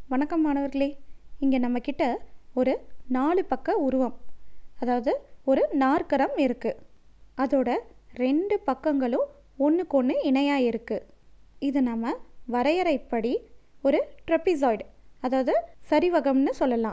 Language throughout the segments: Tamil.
வணக்கம் மாணவர்களே இங்கே நம்மக்கிட்ட ஒரு நாலு பக்க உருவம் அதாவது ஒரு நாற்கரம் இருக்குது அதோட ரெண்டு பக்கங்களும் ஒன்றுக்கு ஒன்று இணையாக இருக்குது இது நம்ம வரையறைப்படி ஒரு ட்ரெப்பிசாய்டு அதாவது சரிவகம்னு சொல்லலாம்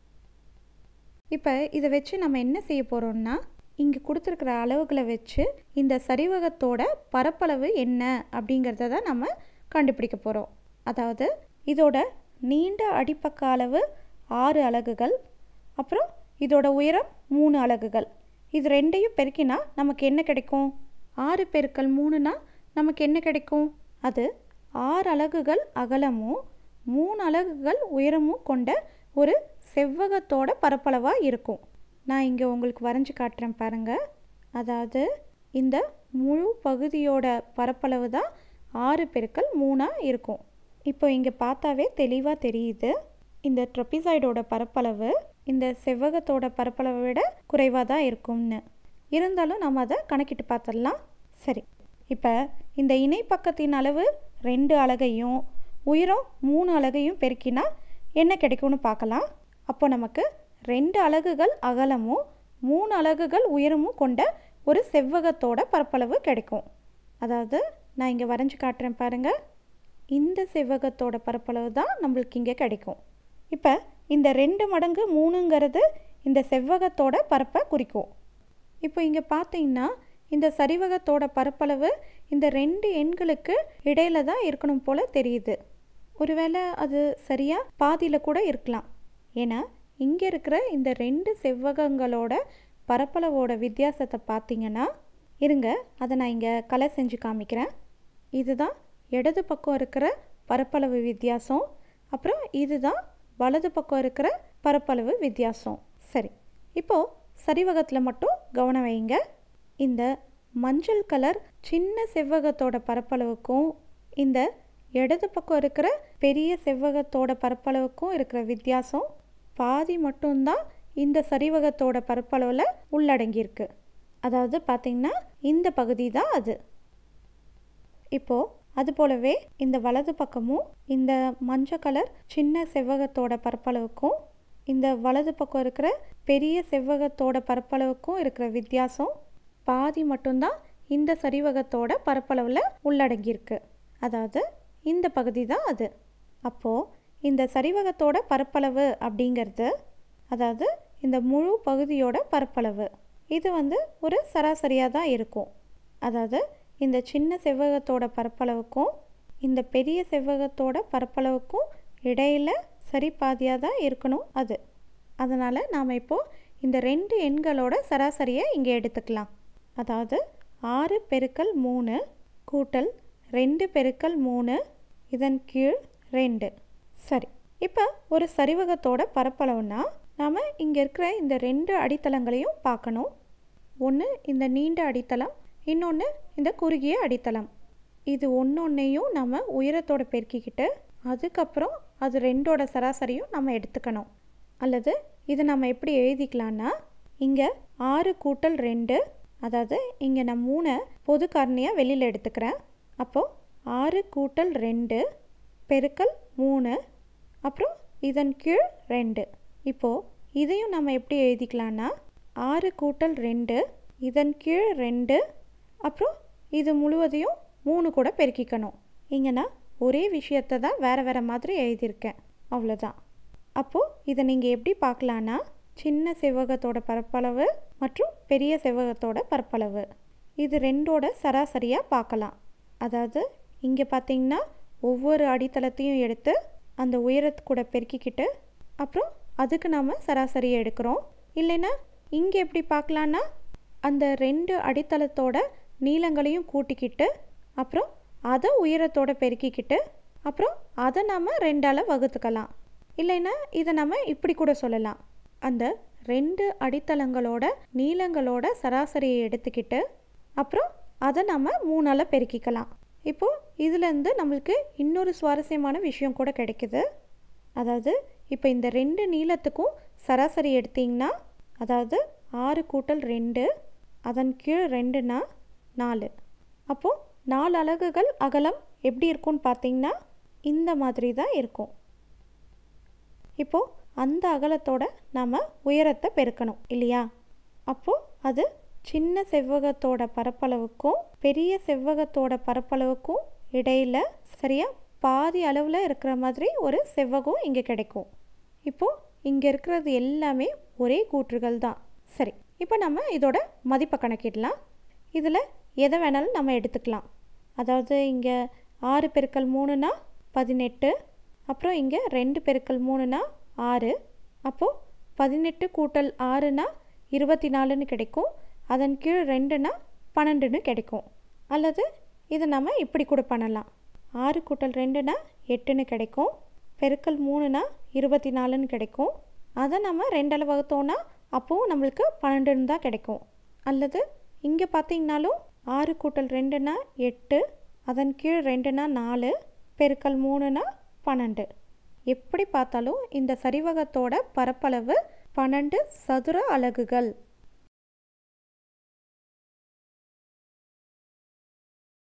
இப்போ இதை வச்சு நம்ம என்ன செய்ய போகிறோம்னா இங்கே கொடுத்துருக்குற அளவுகளை வச்சு இந்த சரிவகத்தோட பரப்பளவு என்ன அப்படிங்கிறத தான் நம்ம கண்டுபிடிக்க போகிறோம் அதாவது இதோட நீண்ட அடிப்பக்க அளவு ஆறு அலகுகள் அப்புறம் இதோட உயரம் மூணு அலகுகள் இது ரெண்டையும் பெருக்கினா நமக்கு என்ன கிடைக்கும் ஆறு பெருக்கல் மூணுனா நமக்கு என்ன கிடைக்கும் அது ஆறு அலகுகள் அகலமும் மூணு அலகுகள் உயரமும் கொண்ட ஒரு செவ்வகத்தோட பரப்பளவாக இருக்கும் நான் இங்கே உங்களுக்கு வரைஞ்சி காட்டுறேன் பாருங்கள் அதாவது இந்த முழு பகுதியோட பரப்பளவு தான் ஆறு பெருக்கல் மூணாக இருக்கும் இப்போ இங்கே பார்த்தாவே தெளிவாக தெரியுது இந்த ட்ரப்பிசைடோட பரப்பளவு இந்த செவ்வகத்தோட பரப்பளவை விட குறைவாக தான் இருக்கும்னு இருந்தாலும் நம்ம அதை கணக்கிட்டு பார்த்துடலாம் சரி இப்போ இந்த இணைப்பக்கத்தின் அளவு ரெண்டு அலகையும் உயரம் மூணு அலகையும் பெருக்கினா என்ன கிடைக்கும்னு பார்க்கலாம் அப்போ நமக்கு ரெண்டு அலகுகள் அகலமும் மூணு அலகுகள் உயரமும் கொண்ட ஒரு செவ்வகத்தோட பரப்பளவு கிடைக்கும் அதாவது நான் இங்கே வரைஞ்சி காட்டுறேன் பாருங்கள் இந்த செவ்வகத்தோட பரப்பளவு தான் நம்மளுக்கு இங்கே கிடைக்கும் இப்போ இந்த ரெண்டு மடங்கு மூணுங்கிறது இந்த செவ்வகத்தோட பரப்பை குறிக்கும் இப்போ இங்கே பார்த்தீங்கன்னா இந்த சரிவகத்தோட பரப்பளவு இந்த ரெண்டு எண்களுக்கு இடையில தான் இருக்கணும் போல தெரியுது ஒருவேளை அது சரியாக பாதியில் கூட இருக்கலாம் ஏன்னா இங்கே இருக்கிற இந்த ரெண்டு செவ்வகங்களோட பரப்பளவோட வித்தியாசத்தை பார்த்தீங்கன்னா இருங்க அதை நான் இங்கே கலை செஞ்சு காமிக்கிறேன் இதுதான் இடது பக்கம் இருக்கிற பரப்பளவு வித்தியாசம் அப்புறம் இதுதான் வலது பக்கம் இருக்கிற பரப்பளவு வித்தியாசம் சரி இப்போது சரிவகத்தில் மட்டும் கவனம் வைங்க இந்த மஞ்சள் கலர் சின்ன செவ்வகத்தோட பரப்பளவுக்கும் இந்த இடது பக்கம் இருக்கிற பெரிய செவ்வகத்தோட பரப்பளவுக்கும் இருக்கிற வித்தியாசம் பாதி மட்டும்தான் இந்த சரிவகத்தோட பரப்பளவில் உள்ளடங்கியிருக்கு அதாவது பார்த்திங்கன்னா இந்த பகுதி தான் அது இப்போது அது போலவே இந்த வலது பக்கமும் இந்த மஞ்சள் கலர் சின்ன செவ்வகத்தோட பரப்பளவுக்கும் இந்த வலது பக்கம் இருக்கிற பெரிய செவ்வகத்தோட பரப்பளவுக்கும் இருக்கிற வித்தியாசம் பாதி மட்டும்தான் இந்த சரிவகத்தோட பரப்பளவில் உள்ளடங்கியிருக்கு அதாவது இந்த பகுதி தான் அது அப்போது இந்த சரிவகத்தோட பரப்பளவு அப்படிங்கிறது அதாவது இந்த முழு பகுதியோட பரப்பளவு இது வந்து ஒரு சராசரியாக தான் இருக்கும் அதாவது இந்த சின்ன செவ்வகத்தோட பரப்பளவுக்கும் இந்த பெரிய செவ்வகத்தோட பரப்பளவுக்கும் இடையில் சரி பாதியாக தான் இருக்கணும் அது அதனால் நாம் இப்போது இந்த ரெண்டு எண்களோட சராசரியை இங்கே எடுத்துக்கலாம் அதாவது ஆறு பெருக்கல் மூணு கூட்டல் ரெண்டு பெருக்கல் மூணு இதன் கீழ் ரெண்டு சரி இப்போ ஒரு சரிவகத்தோட பரப்பளவுனா நாம் இங்கே இருக்கிற இந்த ரெண்டு அடித்தளங்களையும் பார்க்கணும் ஒன்று இந்த நீண்ட அடித்தளம் இன்னொன்று இந்த குறுகிய அடித்தளம் இது ஒன்றொன்னையும் நம்ம உயரத்தோட பெருக்கிக்கிட்டு அதுக்கப்புறம் அது ரெண்டோட சராசரியும் நம்ம எடுத்துக்கணும் அல்லது இது நம்ம எப்படி எழுதிக்கலான்னா இங்கே ஆறு கூட்டல் ரெண்டு அதாவது இங்கே நான் மூணை பொது காரணியாக வெளியில் எடுத்துக்கிறேன் அப்போது ஆறு கூட்டல் ரெண்டு பெருக்கல் மூணு அப்புறம் இதன் கீழ் ரெண்டு இப்போது இதையும் நம்ம எப்படி எழுதிக்கலான்னா ஆறு கூட்டல் ரெண்டு இதன் கீழ் ரெண்டு அப்புறம் இது முழுவதையும் மூணு கூட பெருக்கிக்கணும் இங்கே நான் ஒரே விஷயத்தை தான் வேறு வேறு மாதிரி எழுதியிருக்கேன் அவ்வளோதான் அப்போது இதை நீங்கள் எப்படி பார்க்கலான்னா சின்ன செவ்வகத்தோட பரப்பளவு மற்றும் பெரிய செவ்வகத்தோட பரப்பளவு இது ரெண்டோட சராசரியாக பார்க்கலாம் அதாவது இங்கே பார்த்தீங்கன்னா ஒவ்வொரு அடித்தளத்தையும் எடுத்து அந்த உயரத்து கூட பெருக்கிக்கிட்டு அப்புறம் அதுக்கு நாம் சராசரியை எடுக்கிறோம் இல்லைன்னா இங்கே எப்படி பார்க்கலான்னா அந்த ரெண்டு அடித்தளத்தோட நீளங்களையும் கூட்டிக்கிட்டு அப்புறம் அதை உயரத்தோட பெருக்கிக்கிட்டு அப்புறம் அதை நாம் ரெண்டால் வகுத்துக்கலாம் இல்லைன்னா இதை நம்ம இப்படி கூட சொல்லலாம் அந்த ரெண்டு அடித்தளங்களோட நீளங்களோட சராசரியை எடுத்துக்கிட்டு அப்புறம் அதை நம்ம மூணால் பெருக்கிக்கலாம் இப்போது இதுலேருந்து நம்மளுக்கு இன்னொரு சுவாரஸ்யமான விஷயம் கூட கிடைக்குது அதாவது இப்போ இந்த ரெண்டு நீளத்துக்கும் சராசரி எடுத்திங்கன்னா அதாவது ஆறு கூட்டல் ரெண்டு அதன் கீழ் ரெண்டுனா நாலு அப்போது நாலு அலகுகள் அகலம் எப்படி இருக்கும்னு பார்த்தீங்கன்னா இந்த மாதிரி தான் இருக்கும் இப்போது அந்த அகலத்தோட நம்ம உயரத்தை பெருக்கணும் இல்லையா அப்போது அது சின்ன செவ்வகத்தோட பரப்பளவுக்கும் பெரிய செவ்வகத்தோட பரப்பளவுக்கும் இடையில் சரியாக பாதி அளவில் இருக்கிற மாதிரி ஒரு செவ்வகம் இங்கே கிடைக்கும் இப்போது இங்கே இருக்கிறது எல்லாமே ஒரே கூற்றுகள் தான் சரி இப்போ நம்ம இதோட மதிப்பை கணக்கிடலாம் இதில் எதை வேணாலும் நம்ம எடுத்துக்கலாம் அதாவது இங்கே ஆறு பெருக்கல் மூணுனா பதினெட்டு அப்புறம் இங்கே ரெண்டு பெருக்கல் மூணுனா ஆறு அப்போது பதினெட்டு கூட்டல் ஆறுனா இருபத்தி நாலுன்னு கிடைக்கும் அதன் கீழ் ரெண்டுனா பன்னெண்டுன்னு கிடைக்கும் அல்லது இதை நம்ம இப்படி கூட பண்ணலாம் ஆறு கூட்டல் ரெண்டுனா எட்டுன்னு கிடைக்கும் பெருக்கல் மூணுனா இருபத்தி நாலுன்னு கிடைக்கும் அதை நம்ம ரெண்டில் வகுத்தோன்னா அப்போவும் நம்மளுக்கு பன்னெண்டுன்னு தான் கிடைக்கும் அல்லது இங்கே பார்த்தீங்கனாலும் ஆறு கூட்டல் ரெண்டுனா எட்டு அதன் கீழ் ரெண்டுனா நாலு பெருக்கல் மூணுனா பன்னெண்டு எப்படி பார்த்தாலும் இந்த சரிவகத்தோட பரப்பளவு பன்னெண்டு சதுர அலகுகள்